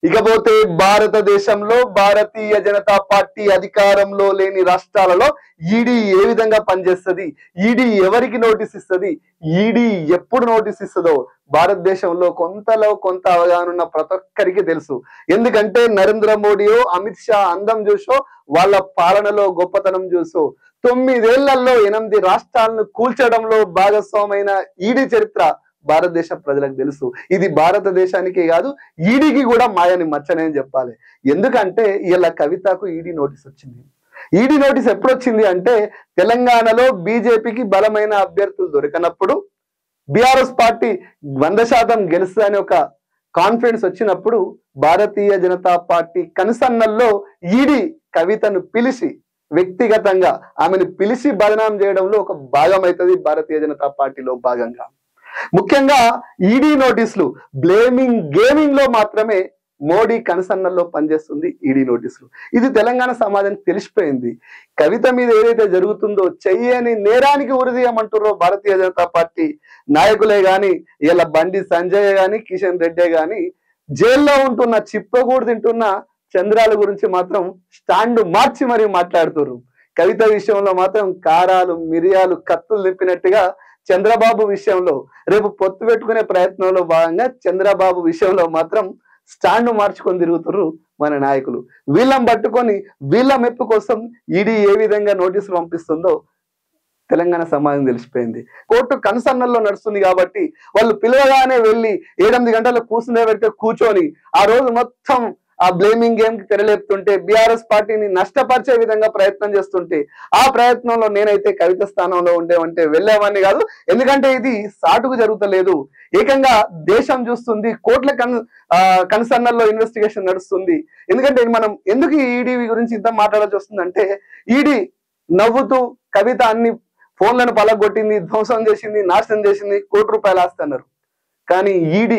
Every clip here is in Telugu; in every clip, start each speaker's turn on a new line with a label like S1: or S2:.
S1: ఇకపోతే భారతదేశంలో భారతీయ జనతా పార్టీ అధికారంలో లేని రాష్ట్రాలలో ఈడీ ఏ విధంగా పనిచేస్తుంది ఈడీ ఎవరికి నోటీస్ ఇస్తుంది ఈడీ ఎప్పుడు నోటీస్ ఇస్తుందో భారతదేశంలో కొంతలో కొంత అవగాహన ఉన్న ప్రతి ఒక్కరికి తెలుసు ఎందుకంటే నరేంద్ర మోడీయో అమిత్ షా అందం చూసో వాళ్ళ పాలనలో గొప్పతనం చూసో తొమ్మిదేళ్లలో ఎనిమిది రాష్ట్రాలను కూల్చడంలో భాగస్వామైన ఈడీ చరిత్ర భారతదేశ ప్రజలకు తెలుసు ఇది భారతదేశానికే కాదు ఈడీకి కూడా మాయని మచ్చనే అని చెప్పాలి ఎందుకంటే ఇలా కవితకు ఈడీ నోటీస్ వచ్చింది ఈడీ నోటీస్ ఎప్పుడు వచ్చింది అంటే తెలంగాణలో బీజేపీకి బలమైన అభ్యర్థులు దొరికినప్పుడు బీఆర్ఎస్ పార్టీ వంద శాతం గెలుస్తుందని ఒక కాన్ఫిడెన్స్ వచ్చినప్పుడు భారతీయ జనతా పార్టీ కనుసన్నల్లో ఈడీ కవితను పిలిచి వ్యక్తిగతంగా ఆమెను పిలిచి బదనాం చేయడంలో ఒక భాగం అవుతుంది భారతీయ జనతా పార్టీలో భాగంగా ముఖ్యంగా ఈడీ నోటీసులు బ్లేమింగ్ గేమింగ్ లో మాత్రమే మోడీ కనసన్నల్లో పనిచేస్తుంది ఈడీ నోటీసులు ఇది తెలంగాణ సమాజానికి తెలిసిపోయింది కవిత మీద ఏదైతే జరుగుతుందో చెయ్యని నేరానికి ఉరిదీయమంటారో భారతీయ జనతా పార్టీ నాయకులే గాని ఇలా బండి సంజయ్ గాని కిషన్ రెడ్డే గాని జైల్లో ఉంటున్న చిప్పగూడు తింటున్న చంద్రాల గురించి మాత్రం స్టాండ్ మార్చి మరీ మాట్లాడుతున్నారు కవిత విషయంలో మాత్రం కారాలు మిరియాలు కత్తులు నింపినట్టుగా చంద్రబాబు విషయంలో రేపు పొత్తు పెట్టుకునే ప్రయత్నంలో భాగంగా చంద్రబాబు విషయంలో మాత్రం స్టాండ్ మార్చుకొని తిరుగుతున్నారు మన నాయకులు వీళ్ళని పట్టుకొని వీళ్ళ మెప్పు కోసం ఈడీ ఏ విధంగా నోటీసులు పంపిస్తుందో తెలంగాణ సమాజం తెలిసిపోయింది కోర్టు కన్సర్నల్లో నడుస్తుంది కాబట్టి వాళ్ళు పిలవగానే వెళ్ళి ఏడెనిమిది గంటలు కూర్చునే పెడితే కూర్చొని ఆ రోజు మొత్తం ఆ బ్లేమింగ్ గేమ్ కి తెరలేపుతుంటే బీఆర్ఎస్ పార్టీని నష్టపరిచే విధంగా ప్రయత్నం చేస్తుంటే ఆ ప్రయత్నంలో నేనైతే కవిత స్థానంలో ఉండేవంటే వెళ్ళేవాడిని కాదు ఎందుకంటే ఇది సాటుకు జరుగుతలేదు ఏకంగా దేశం చూస్తుంది కోట్ల కన్ కన్సర్నల్లో ఇన్వెస్టిగేషన్ నడుస్తుంది ఎందుకంటే మనం ఎందుకు ఈడీ గురించి ఇంత మాట్లాడాల్సి వస్తుందంటే ఈడీ నవ్వుతూ కవిత అన్ని ఫోన్లను పలగొట్టింది ధ్వంసం చేసింది నాశనం చేసింది కోటి రూపాయలు ఆస్తున్నారు కానీ ఈడీ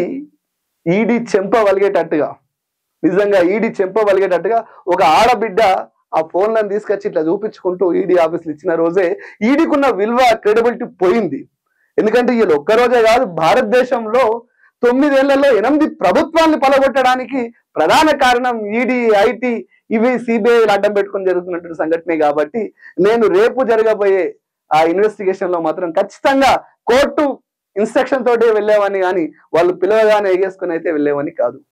S1: ఈడీ చెంపవలిగేటట్టుగా నిజంగా ఈడీ చెంపవలిగేటట్టుగా ఒక ఆడబిడ్డ ఆ ఫోన్లను తీసుకొచ్చి ఇట్లా చూపించుకుంటూ ఈడీ ఆఫీసులు ఇచ్చిన రోజే ఈడీకున్న విలువ క్రెడిబిలిటీ పోయింది ఎందుకంటే వీళ్ళు ఒక్క రోజే కాదు భారతదేశంలో తొమ్మిదేళ్లలో ఎనిమిది ప్రభుత్వాన్ని పలగొట్టడానికి ప్రధాన కారణం ఈడీ ఐటీ ఇవి సిబిఐ అడ్డం పెట్టుకుని జరుగుతున్నటువంటి సంఘటనే కాబట్టి నేను రేపు జరగబోయే ఆ ఇన్వెస్టిగేషన్ లో మాత్రం ఖచ్చితంగా కోర్టు ఇన్స్ట్రక్షన్ తోటే వెళ్ళేవాని కానీ వాళ్ళు పిలవగానే ఎగేసుకుని అయితే వెళ్ళేవాని కాదు